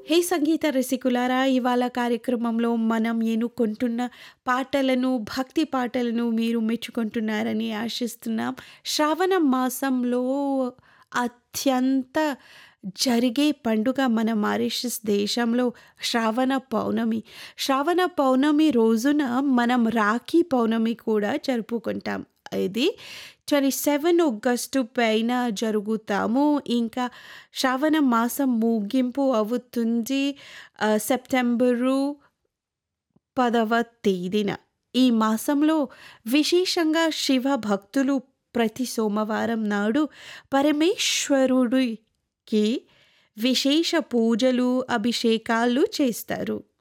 హే సంగీత రసికులారా ఇవాళ కార్యక్రమంలో మనం ఎన్నుకుంటున్న పాటలను భక్తి పాటలను మీరు మెచ్చుకుంటున్నారని ఆశిస్తున్నాం శ్రావణ మాసంలో అత్యంత జరిగే పండుగ మన మారిషస్ దేశంలో శ్రావణ పౌర్ణమి శ్రావణ పౌర్ణమి రోజున మనం రాఖీ పౌర్ణమి కూడా జరుపుకుంటాం ఇది ట్వంటీ సెవెన్ ఆగస్టు పైన జరుగుతాము ఇంకా శ్రావణ మాసం ముగింపు అవుతుంది ఆ, సెప్టెంబరు పదవ తేదీన ఈ మాసంలో విశేషంగా శివ భక్తులు ప్రతి సోమవారం నాడు పరమేశ్వరుడికి విశేష పూజలు అభిషేకాలు చేస్తారు